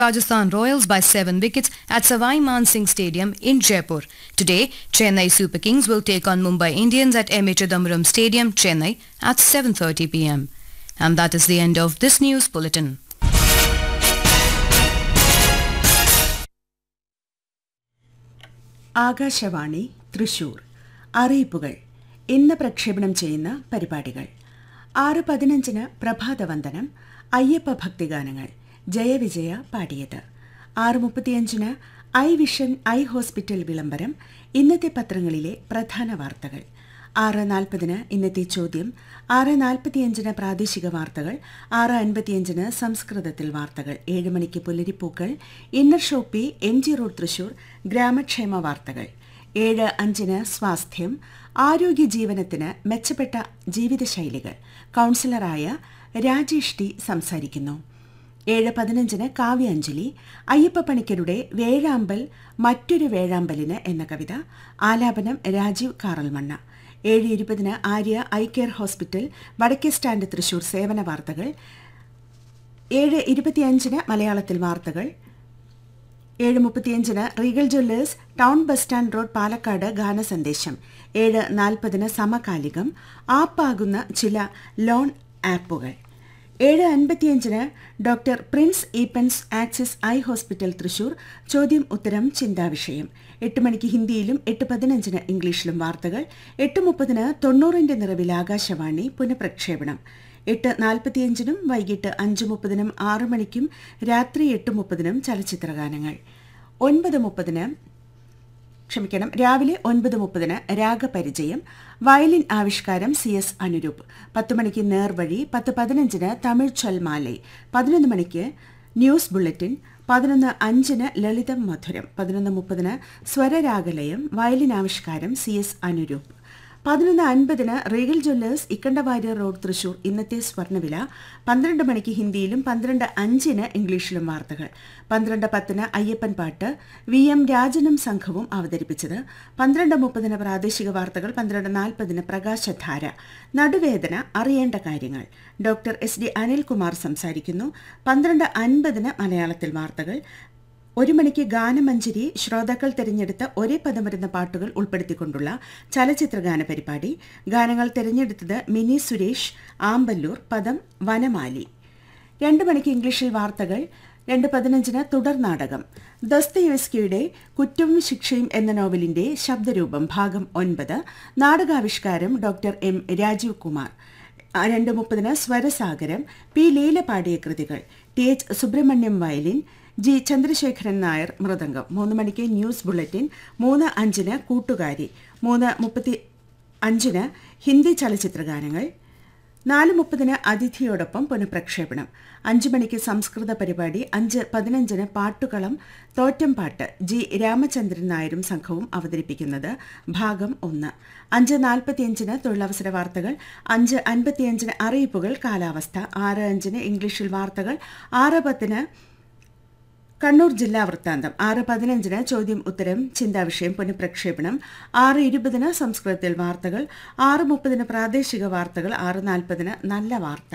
Rajasthan Royals by 7 wickets at Savai Mansingh Stadium in Jaipur. Today, Chennai Super Kings will take on Mumbai Indians at M. Chidambaram Stadium, Chennai at 7.30 pm. And that is the end of this news bulletin. Akashvani Thrissur അറിയിപ്പുകൾ ഇന്ന് പ്രക്ഷേപണം ചെയ്യുന്ന പരിപാടികൾ ആറ് പതിനഞ്ചിന് പ്രഭാതവന്ദനം അയ്യപ്പ ഭക്തിഗാനങ്ങൾ ജയവിജയ പാടിയത് ആറ് മുപ്പത്തിയഞ്ചിന് ഐ വിഷൻ ഐ ഹോസ്പിറ്റൽ വിളംബരം ഇന്നത്തെ പത്രങ്ങളിലെ പ്രധാന വാർത്തകൾ ആറ് നാൽപ്പതിന് ഇന്നത്തെ ചോദ്യം ആറ് നാൽപ്പത്തിയഞ്ചിന് പ്രാദേശിക വാർത്തകൾ ആറ് അൻപത്തിയഞ്ചിന് സംസ്കൃതത്തിൽ വാർത്തകൾ ഏഴ് മണിക്ക് പുലരിപ്പൂക്കൾ inner shoppe M G road Thrissur ഗ്രാമക്ഷേമ വാർത്തകൾ ഏഴ് അഞ്ചിന് സ്വാസ്ഥ്യം ആരോഗ്യ ജീവനത്തിന് മെച്ചപ്പെട്ട ജീവിതശൈലികൾ കൗൺസിലറായ രാജേഷ് ടി സംസാരിക്കുന്നു ഏഴ് പതിനഞ്ചിന് കാവ്യാഞ്ജലി അയ്യപ്പ പണിക്കരുടെ വേഴാമ്പൽ മറ്റൊരു വേഴാമ്പലിന് എന്ന കവിത ആലാപനം രാജീവ് കാറൽമണ്ണ ഏഴ് ഇരുപതിന് ആര്യ ഐ കെയർ ഹോസ്പിറ്റൽ വടക്കേ സ്റ്റാൻഡ് തൃശൂർ സേവന വാർത്തകൾ ഏഴ് ഇരുപത്തിയഞ്ചിന് മലയാളത്തിൽ വാർത്തകൾ ഏഴ് മുപ്പത്തിയഞ്ചിന് Regal jewellers town bus stand road Palakkad ഗാനസന്ദേശം ഏഴ് നാൽപ്പതിന് സമകാലികം ആപ്പാകുന്ന ചില ലോൺ ആപ്പുകൾ ഏഴ് അൻപത്തിയഞ്ചിന് ഡോക്ടർ പ്രിൻസ് ഈപ്പൻസ് ആക്സിസ് ഐ ഹോസ്പിറ്റൽ തൃശൂർ ചോദ്യം ഉത്തരം ചിന്താവിഷയം എട്ട് മണിക്ക് ഹിന്ദിയിലും എട്ട് പതിനഞ്ചിന് ഇംഗ്ലീഷിലും വാർത്തകൾ എട്ട് മുപ്പതിന് തൊണ്ണൂറിന്റെ നിറവിൽ ആകാശവാണി പുനഃപ്രക്ഷേപണം എട്ട് നാൽപ്പത്തിയഞ്ചിനും വൈകിട്ട് അഞ്ച് മുപ്പതിനും ആറു മണിക്കും രാത്രി എട്ട് മുപ്പതിനും ചലച്ചിത്രഗാനങ്ങൾ ഒൻപത് മുപ്പതിന് ക്ഷമിക്കണം രാവിലെ ഒൻപത് മുപ്പതിന് രാഗപരിചയം വയലിൻ ആവിഷ്കാരം സി എസ് അനുരൂപ് പത്ത് മണിക്ക് നേർവഴി പത്ത് പതിനഞ്ചിന് തമിഴ് ചൊൽമാലൈ പതിനൊന്ന് മണിക്ക് ന്യൂസ് ബുള്ളറ്റിൻ പതിനൊന്ന് അഞ്ചിന് ലളിതം മധുരം പതിനൊന്ന് മുപ്പതിന് സ്വരരാഗലയം വയലിൻ ആവിഷ്കാരം സി എസ് അനുരൂപ് പതിനൊന്ന് അൻപതിന് റീഗൽ ജ്വല്ലേഴ്സ് ഇക്കണ്ടവാര്യർ റോഡ് തൃശൂർ ഇന്നത്തെ സ്വർണ്ണവില പന്ത്രണ്ട് മണിക്ക് ഹിന്ദിയിലും പന്ത്രണ്ട് അഞ്ചിന് ഇംഗ്ലീഷിലും വാർത്തകൾ പന്ത്രണ്ട് പത്തിന് അയ്യപ്പൻ പാട്ട് വി എം രാജനും സംഘവും അവതരിപ്പിച്ചത് പന്ത്രണ്ട് മുപ്പതിന് പ്രാദേശിക വാർത്തകൾ പന്ത്രണ്ട് നാൽപ്പതിന് പ്രകാശധാര നടുവേദന അറിയേണ്ട കാര്യങ്ങൾ ഡോക്ടർ എസ് ഡി അനിൽകുമാർ സംസാരിക്കുന്നു പന്ത്രണ്ട് അൻപതിന് മലയാളത്തിൽ വാർത്തകൾ ഒരു മണിക്ക് ഗാനമഞ്ജരി ശ്രോതാക്കൾ തിരഞ്ഞെടുത്ത ഒരേ പദം വരുന്ന പാട്ടുകൾ ഉൾപ്പെടുത്തിക്കൊണ്ടുള്ള ചലച്ചിത്രഗാന പരിപാടി ഗാനങ്ങൾ തിരഞ്ഞെടുത്തത് മിനി സുരേഷ് ആമ്പല്ലൂർ പദം വനമാലി രണ്ട് മണിക്ക് ഇംഗ്ലീഷിൽ വാർത്തകൾ രണ്ട് പതിനഞ്ചിന് തുടർ നാടകം ദസ്തയോസ്കിയുടെ കുറ്റവും ശിക്ഷയും എന്ന നോവലിന്റെ ശബ്ദരൂപം ഭാഗം ഒൻപത് നാടകാവിഷ്കാരം ഡോക്ടർ എം രാജീവ് കുമാർ രണ്ട് മുപ്പതിന് സ്വരസാഗരം പി ലീല പാടിയ കൃതികൾ T H Subrahmanyam violin G Chandrasekharan Nair മൃദംഗം മൂന്ന് മണിക്ക് ന്യൂസ് ബുള്ളറ്റിൻ മൂന്ന് അഞ്ചിന് കൂട്ടുകാരി മൂന്ന് മുപ്പത്തി അഞ്ചിന് ഹിന്ദി ചലച്ചിത്രഗാനങ്ങൾ നാല് മുപ്പതിന് അതിഥിയോടൊപ്പം പുനഃപ്രക്ഷേപണം അഞ്ചു മണിക്ക് സംസ്കൃത പരിപാടി അഞ്ച് പതിനഞ്ചിന് പാട്ടുകളം തോറ്റം പാട്ട് ജി രാമചന്ദ്രൻ നായരും സംഘവും അവതരിപ്പിക്കുന്നത് ഭാഗം ഒന്ന് അഞ്ച് നാൽപ്പത്തിയഞ്ചിന് തൊഴിലവസര വാർത്തകൾ അഞ്ച് അൻപത്തിയഞ്ചിന് അറിയിപ്പുകൾ കാലാവസ്ഥ ആറ് അഞ്ചിന് ഇംഗ്ലീഷിൽ വാർത്തകൾ ആറ് പത്തിന് കണ്ണൂർ ജില്ലാ വൃത്താന്തം ആറ് പതിനഞ്ചിന് ചോദ്യം ഉത്തരം ചിന്താവിഷയം പുനഃപ്രക്ഷേപണം ആറ് ഇരുപതിന് സംസ്കൃതത്തിൽ വാർത്തകൾ ആറ് മുപ്പതിന് പ്രാദേശിക വാർത്തകൾ ആറ് നാൽപ്പതിന് നല്ല വാർത്ത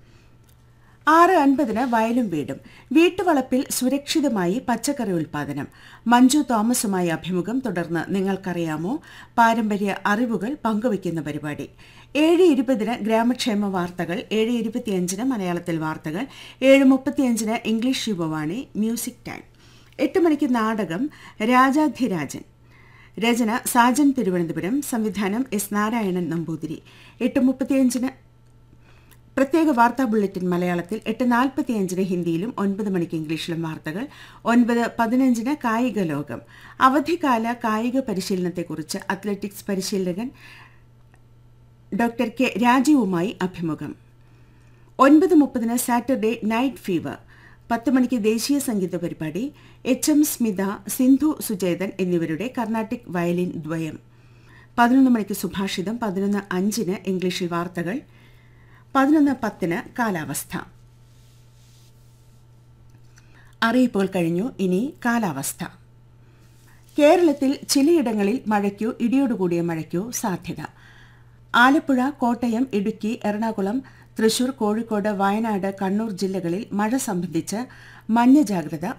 ആറ് അൻപതിന് വയലും വീടും വീട്ടുവളപ്പിൽ സുരക്ഷിതമായി പച്ചക്കറി ഉൽപാദനം മഞ്ജു തോമസുമായി അഭിമുഖം തുടർന്ന് നിങ്ങൾക്കറിയാമോ പാരമ്പര്യ അറിവുകൾ പങ്കുവയ്ക്കുന്ന പരിപാടി ഏഴ് ഇരുപതിന് ഗ്രാമക്ഷേമ വാർത്തകൾ ഏഴ് ഇരുപത്തിയഞ്ചിന് മലയാളത്തിൽ വാർത്തകൾ ഏഴ് മുപ്പത്തിയഞ്ചിന് ഇംഗ്ലീഷ് യുവവാണി മ്യൂസിക് ടൈം എട്ട് മണിക്ക് നാടകം രാജാധിരാജൻ രചന സാജൻ തിരുവനന്തപുരം സംവിധാനം എസ് നാരായണൻ നമ്പൂതിരി എട്ട് മുപ്പത്തിയഞ്ചിന് പ്രത്യേക വാർത്താ ബുള്ളറ്റിൻ മലയാളത്തിൽ എട്ട് നാൽപ്പത്തിയഞ്ചിന് ഹിന്ദിയിലും ഒൻപത് മണിക്ക് ഇംഗ്ലീഷിലും വാർത്തകൾ ഒൻപത് പതിനഞ്ചിന് കായിക ലോകം അവധിക്കാല കായിക പരിശീലനത്തെക്കുറിച്ച് അത്ലറ്റിക്സ് പരിശീലകൻ ഡോക്ടർ കെ രാജീവുമായി അഭിമുഖം ഒൻപത് മുപ്പതിന് സാറ്റർഡേ നൈറ്റ് ഫീവർ പത്ത് മണിക്ക് ദേശീയ സംഗീത പരിപാടി എച്ച് എം സ്മിത സിന്ധു സുജേതൻ എന്നിവരുടെ കർണാട്ടിക് വയലിൻ ദ്വയം പതിനൊന്ന് മണിക്ക് സുഭാഷിതം പതിനൊന്ന് അഞ്ചിന് ഇംഗ്ലീഷിൽ വാർത്തകൾ പതിനൊന്ന് പത്തിന് കാലാവസ്ഥ അറിയിപ്പുകൾ കഴിഞ്ഞു ഇനി കാലാവസ്ഥ കേരളത്തിൽ ചിലയിടങ്ങളിൽ മഴയ്ക്കോ ഇടിയോടുകൂടിയ മഴയ്ക്കോ സാധ്യത ആലപ്പുഴ കോട്ടയം ഇടുക്കി എറണാകുളം തൃശൂർ കോഴിക്കോട് വയനാട് കണ്ണൂർ ജില്ലകളിൽ മഴ സംബന്ധിച്ച് മഞ്ഞ ജാഗ്രത